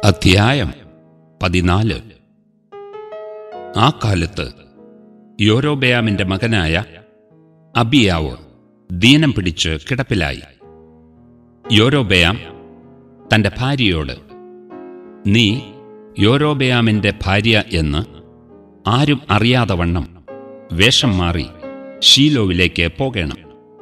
അധ്യായം പതിനാല് ആ കാലത്ത് യോരോബയാമിന്റെ മകനായ അബിയാവ് ദീനം പിടിച്ച് കിടപ്പിലായി യോരോബയാം തന്റെ ഭാര്യയോട് നീ യോരോബയാമിന്റെ ഭാര്യ എന്ന് ആരും അറിയാതെ വണ്ണം വേഷം മാറി ഷീലോവിലേക്ക് പോകണം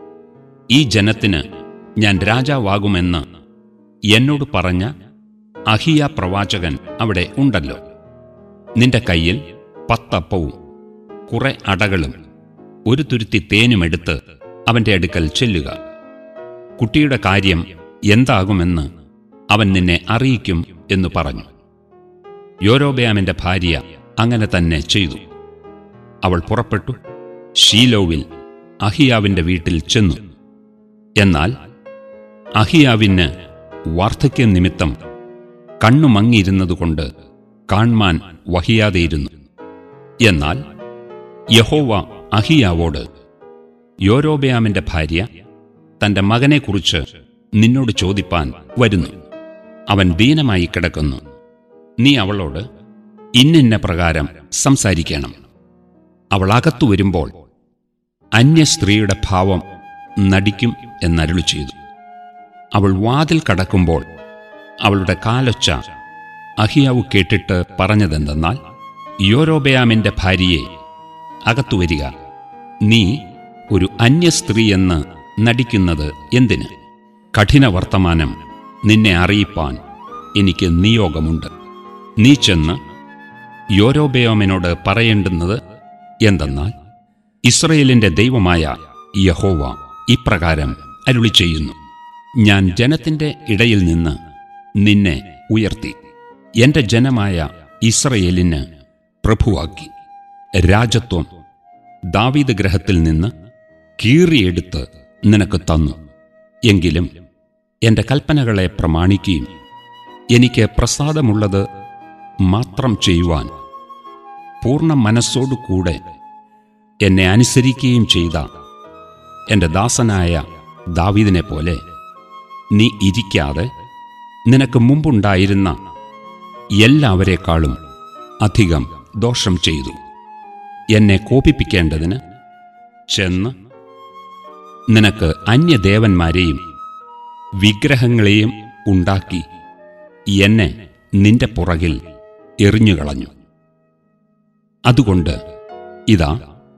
ഈ ജനത്തിന് ഞാൻ രാജാവാകുമെന്ന് എന്നോട് പറഞ്ഞ അഹിയ പ്രവാചകൻ അവിടെ ഉണ്ടല്ലോ നിന്റെ കയ്യിൽ പത്തപ്പവും കുറെ അടകളും ഒരു തുരുത്തി തേനുമെടുത്ത് അവന്റെ അടുക്കൽ ചെല്ലുക കുട്ടിയുടെ കാര്യം എന്താകുമെന്ന് അവൻ നിന്നെ അറിയിക്കും എന്ന് പറഞ്ഞു യോരോബയാമിന്റെ ഭാര്യ അങ്ങനെ തന്നെ ചെയ്തു അവൾ പുറപ്പെട്ടു ഷീലോവിൽ അഹിയാവിന്റെ വീട്ടിൽ ചെന്നു എന്നാൽ അഹിയാവിന് വാർദ്ധക്യം നിമിത്തം കണ്ണു മങ്ങിയിരുന്നതുകൊണ്ട് കാൺമാൻ വഹിയാതെയിരുന്നു എന്നാൽ യഹോവ അഹിയാവോട് യോരോബയാമിന്റെ ഭാര്യ തന്റെ മകനെക്കുറിച്ച് നിന്നോട് ചോദിപ്പാൻ വരുന്നു അവൻ ദീനമായി കിടക്കുന്നു നീ അവളോട് ഇന്നിന്ന പ്രകാരം സംസാരിക്കണം അവൾ അകത്തു വരുമ്പോൾ അന്യ സ്ത്രീയുടെ ഭാവം നടിക്കും എന്നരുളി ചെയ്തു അവൾ വാതിൽ കടക്കുമ്പോൾ അവളുടെ കാലൊച്ച അഹിയാവ് കേട്ടിട്ട് പറഞ്ഞതെന്തെന്നാൽ യോരോബയാമിന്റെ ഭാര്യയെ അകത്തു വരിക നീ ഒരു അന്യ സ്ത്രീ എന്ന് നടിക്കുന്നത് എന്തിന് കഠിന വർത്തമാനം നിന്നെ അറിയിപ്പാൻ എനിക്ക് നിയോഗമുണ്ട് നീ ചെന്ന് യോരോബയോമിനോട് പറയേണ്ടുന്നത് എന്തെന്നാൽ ഇസ്രയേലിന്റെ ദൈവമായ യഹോവ ഇപ്രകാരം അരുളി ചെയ്യുന്നു ഞാൻ ജനത്തിന്റെ ഇടയിൽ നിന്ന് നിന്നെ ഉയർത്തി എന്റെ ജനമായ ഇസ്രയേലിന് പ്രഭുവാക്കി രാജത്വം ദാവീദ് ഗ്രഹത്തിൽ നിന്ന് കീറിയെടുത്ത് നിനക്ക് തന്നു എങ്കിലും എന്റെ കൽപ്പനകളെ പ്രമാണിക്കുകയും എനിക്ക് പ്രസാദമുള്ളത് മാത്രം ചെയ്യുവാൻ പൂർണ്ണ മനസ്സോടുകൂടെ എന്നെ അനുസരിക്കുകയും ചെയ്ത എന്റെ ദാസനായ ദാവീദിനെ പോലെ നീ ഇരിക്കാതെ നിനക്ക് മുമ്പുണ്ടായിരുന്ന എല്ലാവരെക്കാളും അധികം ദോഷം ചെയ്തു എന്നെ കോപിപ്പിക്കേണ്ടതിന് ചെന്ന് നിനക്ക് അന്യദേവന്മാരെയും വിഗ്രഹങ്ങളെയും ഉണ്ടാക്കി എന്നെ നിന്റെ പുറകിൽ എറിഞ്ഞുകളഞ്ഞു അതുകൊണ്ട് ഇതാ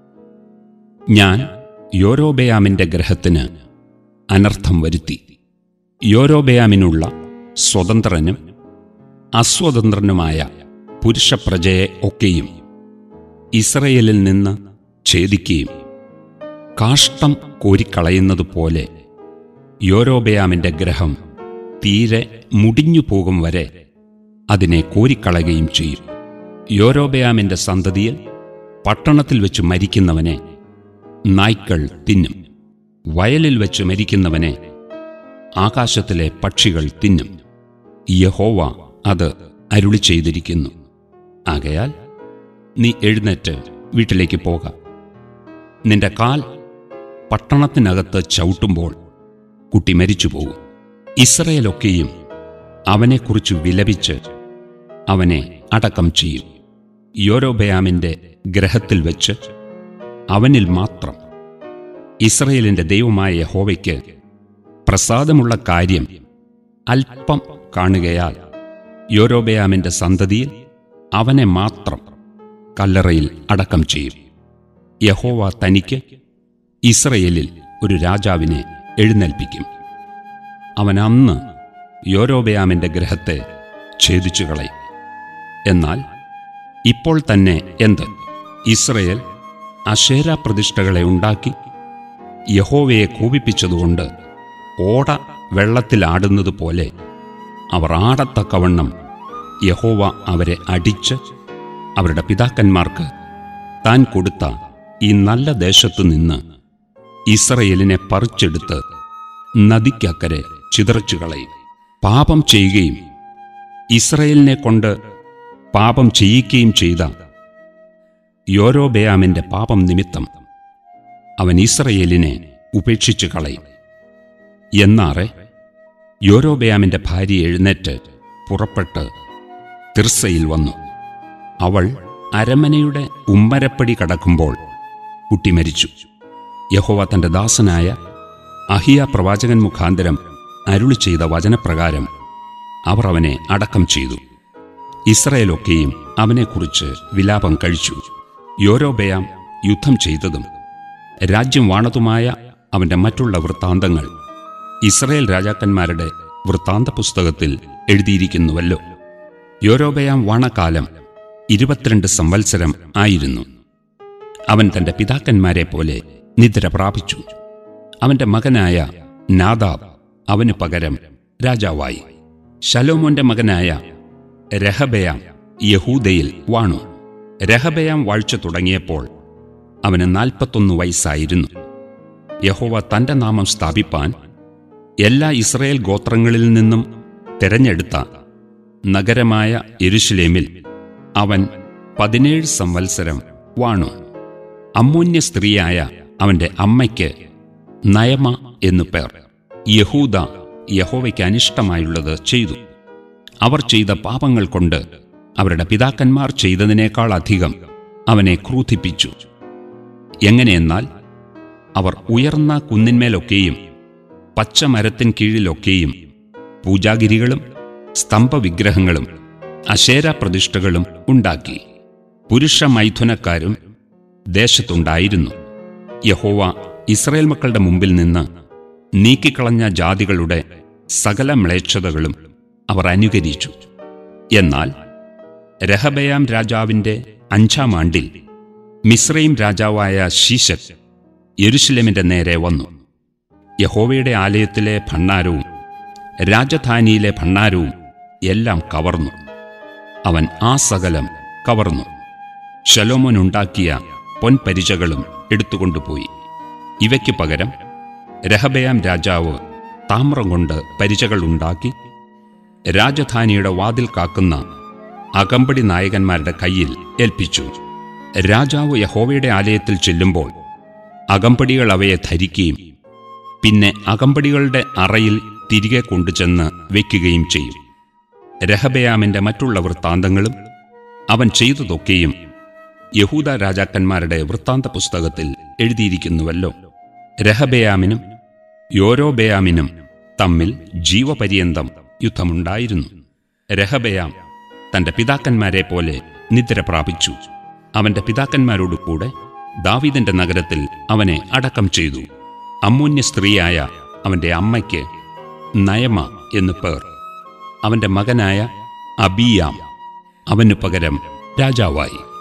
ഞാൻ യോരോബയാമിന്റെ ഗ്രഹത്തിന് അനർത്ഥം വരുത്തി യോരോബയാമിനുള്ള സ്വതന്ത്രനും അസ്വതന്ത്രനുമായ പുരുഷപ്രജയെ ഒക്കെയും ഇസ്രയേലിൽ നിന്ന് ഛേദിക്കുകയും കാഷ്ടം കോരിക്കളയുന്നതുപോലെ യോരോബയാമിന്റെ ഗ്രഹം തീരെ മുടിഞ്ഞു പോകും വരെ അതിനെ കോരിക്കളയുകയും ചെയ്യും യോരോബയാമിന്റെ സന്തതിയിൽ പട്ടണത്തിൽ വെച്ച് മരിക്കുന്നവനെ നായ്ക്കൾ തിന്നും വയലിൽ വെച്ച് മരിക്കുന്നവനെ ആകാശത്തിലെ പക്ഷികൾ തിന്നും യഹോവ അത് അരുളി ചെയ്തിരിക്കുന്നു ആകയാൽ നീ എഴുന്നേറ്റ് വീട്ടിലേക്ക് പോക നിന്റെ കാൽ പട്ടണത്തിനകത്ത് ചവിട്ടുമ്പോൾ കുട്ടി മരിച്ചുപോകും ഇസ്രയേലൊക്കെയും അവനെക്കുറിച്ച് വിലപിച്ച് അവനെ അടക്കം ചെയ്യും യോരോബയാമിന്റെ ഗ്രഹത്തിൽ വെച്ച് അവനിൽ മാത്രം ഇസ്രയേലിന്റെ ദൈവമായ യഹോവയ്ക്ക് പ്രസാദമുള്ള കാര്യം അല്പം കാണുകയാൽ യോരോബയാമിന്റെ സന്തതിയിൽ അവനെ മാത്രം കല്ലറയിൽ അടക്കം ചെയ്യും യഹോവ തനിക്ക് ഇസ്രയേലിൽ ഒരു രാജാവിനെ എഴുന്നേൽപ്പിക്കും അവൻ അന്ന് യോരോബയാമിന്റെ ഗ്രഹത്തെ ഛേദിച്ചു കളയും എന്നാൽ ഇപ്പോൾ തന്നെ എന്ത് ഇസ്രയേൽ അശേര പ്രതിഷ്ഠകളെ ഉണ്ടാക്കി യഹോവയെ കോപിപ്പിച്ചതുകൊണ്ട് ഓട വെള്ളത്തിലാടുന്നതുപോലെ അവർ ആടത്തക്കവണ്ണം യഹോവ അവരെ അടിച്ച് അവരുടെ പിതാക്കന്മാർക്ക് താൻ കൊടുത്ത ഈ നല്ല ദേശത്തു നിന്ന് ഇസ്രയേലിനെ പറിച്ചെടുത്ത് നദിക്കക്കരെ ചിതറിച്ചു കളയും പാപം ചെയ്യുകയും ഇസ്രയേലിനെ കൊണ്ട് പാപം ചെയ്യിക്കുകയും ചെയ്ത യോരോബയാമിന്റെ പാപം നിമിത്തം അവൻ ഇസ്രയേലിനെ ഉപേക്ഷിച്ചു കളയും എന്നാറെ യോരോബയാമിന്റെ ഭാര്യ എഴുന്നേറ്റ് പുറപ്പെട്ട് തിർസയിൽ വന്നു അവൾ അരമനയുടെ ഉമ്മരപ്പടി കടക്കുമ്പോൾ കുട്ടി മരിച്ചു യഹോവ തന്റെ ദാസനായ അഹിയ പ്രവാചകൻ മുഖാന്തരം അരുളി ചെയ്ത വചനപ്രകാരം അവർ അവനെ അടക്കം ചെയ്തു ഇസ്രയേലൊക്കെയും അവനെക്കുറിച്ച് വിലാപം കഴിച്ചു യോരോബയാം യുദ്ധം ചെയ്തതും രാജ്യം വാണതുമായ അവന്റെ മറ്റുള്ള വൃത്താന്തങ്ങൾ ഇസ്രയേൽ രാജാക്കന്മാരുടെ വൃത്താന്ത പുസ്തകത്തിൽ എഴുതിയിരിക്കുന്നുവല്ലോ യോരോബയാം വാണകാലം ഇരുപത്തിരണ്ട് സംവത്സരം ആയിരുന്നു അവൻ തന്റെ പിതാക്കന്മാരെ പോലെ നിദ്ര പ്രാപിച്ചു അവന്റെ മകനായ നാദാബ് അവന് പകരം രാജാവായി ശലോമോന്റെ മകനായ രഹബയാം യഹൂദയിൽ വാണു രഹബയാം വാഴ്ച തുടങ്ങിയപ്പോൾ അവന് നാൽപ്പത്തൊന്ന് വയസ്സായിരുന്നു യഹോവ തന്റെ നാമം സ്ഥാപിപ്പാൻ എല്ലാ ഇസ്രയേൽ ഗോത്രങ്ങളിൽ നിന്നും തെരഞ്ഞെടുത്ത നഗരമായ യെരുശലേമിൽ അവൻ പതിനേഴ് സംവത്സരം വാണു അമ്മൂന്യ സ്ത്രീയായ അവന്റെ അമ്മയ്ക്ക് നയമ എന്നു പേർ യഹൂദ യഹോവയ്ക്ക് അനിഷ്ടമായുള്ളത് ചെയ്തു അവർ ചെയ്ത പാപങ്ങൾ കൊണ്ട് അവരുടെ പിതാക്കന്മാർ ചെയ്തതിനേക്കാൾ അധികം അവനെ ക്രൂധിപ്പിച്ചു എങ്ങനെയെന്നാൽ അവർ ഉയർന്ന കുന്നിന്മേലൊക്കെയും പച്ചമരത്തിൻ കീഴിലൊക്കെയും പൂജാഗിരികളും സ്തംഭവിഗ്രഹങ്ങളും അശേര പ്രതിഷ്ഠകളും ഉണ്ടാക്കി പുരുഷ മൈഥുനക്കാരും ദേശത്തുണ്ടായിരുന്നു യഹോവ ഇസ്രയേൽ മക്കളുടെ മുമ്പിൽ നിന്ന് നീക്കിക്കളഞ്ഞ ജാതികളുടെ സകല മ്ലേച്ഛതകളും അവർ അനുകരിച്ചു എന്നാൽ രഹബയാം രാജാവിന്റെ അഞ്ചാം ആണ്ടിൽ മിശ്രയും രാജാവായ ശീശക് യെരുശലേമിന്റെ നേരെ വന്നു യഹോവയുടെ ആലയത്തിലെ ഭണ്ണാരവും രാജധാനിയിലെ ഭണ്ണാരവും എല്ലാം കവർന്നു അവൻ ആ സകലം കവർന്നു ശലോമോൻ ഉണ്ടാക്കിയ പൊൻപരിചകളും എടുത്തുകൊണ്ടുപോയി ഇവയ്ക്ക് പകരം രഹബയാം രാജാവ് താമ്രം കൊണ്ട് പരിചകൾ ഉണ്ടാക്കി രാജധാനിയുടെ വാതിൽ കാക്കുന്ന അകമ്പടി നായകന്മാരുടെ കയ്യിൽ ഏൽപ്പിച്ചു രാജാവ് യഹോവയുടെ ആലയത്തിൽ ചെല്ലുമ്പോൾ അകമ്പടികൾ അവയെ ധരിക്കുകയും പിന്നെ അകമ്പടികളുടെ അറയിൽ തിരികെ കൊണ്ടുചെന്ന് വയ്ക്കുകയും ചെയ്യും രഹബയാമിന്റെ മറ്റുള്ള വൃത്താന്തങ്ങളും അവൻ ചെയ്തതൊക്കെയും യഹൂദ രാജാക്കന്മാരുടെ വൃത്താന്ത പുസ്തകത്തിൽ എഴുതിയിരിക്കുന്നുവല്ലോ രഹബയാമിനും യോരോബയാമിനും തമ്മിൽ ജീവപര്യന്തം യുദ്ധമുണ്ടായിരുന്നു രഹബയാം തന്റെ പിതാക്കന്മാരെ പോലെ നിദ്ര പ്രാപിച്ചു അവന്റെ പിതാക്കന്മാരോടു കൂടെ ദാവീദിന്റെ നഗരത്തിൽ അവനെ അടക്കം ചെയ്തു അമ്മൂന്യ സ്ത്രീയായ അവന്റെ അമ്മയ്ക്ക് നയമ എന്നു പേർ അവന്റെ മകനായ അബിയാം അവനു പകരം രാജാവായി